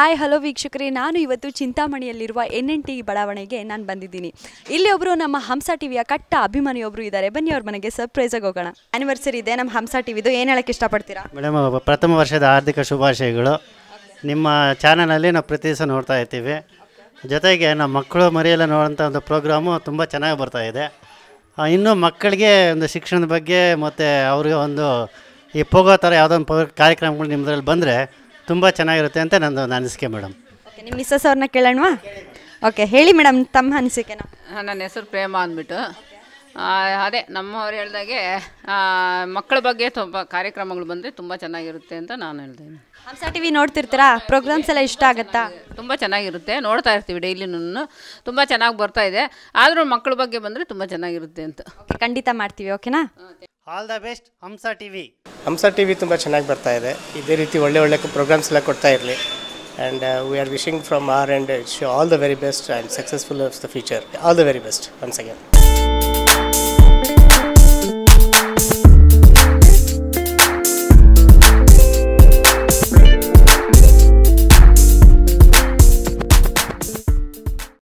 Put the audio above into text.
hi hello ವೀಕ್ಷಕರೇ ನಾನು ಇವತ್ತು ಚಿಂತಾಮಣಿಯಲ್ಲಿರುವ ಎನ್ ಎನ್ ಟಿ ಬಡಾವಣೆಗೆ ನಾನು ಬಂದಿದ್ದೀನಿ ಇಲ್ಲಿ ಒಬ್ಬರು ನಮ್ಮ ಹಂಸ ಟಿವಿಯ ಕಟ್ಟ ಅಭಿಮಾನಿಯೊಬ್ಬರು ಇದ್ದಾರೆ ಬನ್ನಿ ಅವ್ರ ಮನೆಗೆ ಸರ್ಪ್ರೈಸಾಗಿ ಹೋಗೋಣ ಆ್ಯನಿವರ್ಸರಿ ಇದೆ ನಮ್ಮ ಹಂಸ ಟಿವಿದು ಏನು ಹೇಳಕ್ಕೆ ಇಷ್ಟಪಡ್ತೀರಾ ಮೇಡಮ್ ಪ್ರಥಮ ವರ್ಷದ ಹಾರ್ದಿಕ ಶುಭಾಶಯಗಳು ನಿಮ್ಮ ಚಾನಲಲ್ಲಿ ನಾವು ಪ್ರತಿ ದಿವಸ ನೋಡ್ತಾ ಇರ್ತೀವಿ ಜೊತೆಗೆ ನಮ್ಮ ಮಕ್ಕಳು ಮರಿಯೆಲ್ಲ ನೋಡೋಂಥ ಒಂದು ಪ್ರೋಗ್ರಾಮು ತುಂಬ ಚೆನ್ನಾಗಿ ಬರ್ತಾ ಇದೆ ಆ, ಇನ್ನೂ ಮಕ್ಕಳಿಗೆ ಒಂದು ಶಿಕ್ಷಣದ ಬಗ್ಗೆ ಮತ್ತು ಅವ್ರಿಗೆ ಒಂದು ಈ ಹೋಗೋ ಥರ ಯಾವುದೋ ಒಂದು ಪ್ರೋ- ಕಾರ್ಯಕ್ರಮಗಳು ನಿಮ್ಮದ್ರಲ್ಲಿ ಬಂದರೆ ತುಂಬ ಚೆನ್ನಾಗಿರುತ್ತೆ ಅಂತ ನಂದು ನನ್ನ ಅನಿಸಿಕೆ ಮೇಡಮ್ ಓಕೆ ನಿಮ್ಮ ಮಿಸ್ಸಸ್ ಅವ್ರನ್ನ ಕೇಳೋಣವಾ ಓಕೆ ಹೇಳಿ ಮೇಡಮ್ ತಮ್ಮ ಅನಿಸಿಕೆನ ಆ, ನನ್ನ ಹೆಸರು ಪ್ರೇಮ ಅಂದ್ಬಿಟ್ಟು ಆ, ಅದೇ ನಮ್ಮವ್ರು ಹೇಳ್ದಾಗೆ ಆ, ಮಕ್ಕಳ ಬಗ್ಗೆ ತುಂಬ ಕಾರ್ಯಕ್ರಮಗಳು ಬಂದರೆ ತುಂಬ ಚೆನ್ನಾಗಿರುತ್ತೆ ಅಂತ ನಾನು ಹೇಳ್ತೀನಿ ಹಂಸ ಟಿವಿ ನೋಡ್ತಿರ್ತೀರಾ ಪ್ರೋಗ್ರಾಮ್ಸ್ ಎಲ್ಲ ಇಷ್ಟ ಆಗುತ್ತಾ ತುಂಬ ಚೆನ್ನಾಗಿರುತ್ತೆ ನೋಡ್ತಾ ಇರ್ತೀವಿ ಡೈಲಿನೂ ತುಂಬ ಚೆನ್ನಾಗಿ ಬರ್ತಾ ಇದೆ ಆದರೂ ಮಕ್ಕಳ ಬಗ್ಗೆ ಬಂದರೆ ತುಂಬ ಚೆನ್ನಾಗಿರುತ್ತೆ ಅಂತ ಓಕೆ ಖಂಡಿತ ಮಾಡ್ತೀವಿ ಓಕೆನಾ all the best Hamsa T V Hamsa T V ತುಂಬ ಚೆನ್ನಾಗಿ ಬರ್ತಾ ಇದೆ ಇದೇ ರೀತಿ ಒಳ್ಳೆ ಒಳ್ಳೆ ಪ್ರೋಗ್ರಾಮ್ಸ್ ಎಲ್ಲ ಕೊಡ್ತಾ ಇರಲಿ and we are wishing from our and show all the very best and successful of the future all the very best once again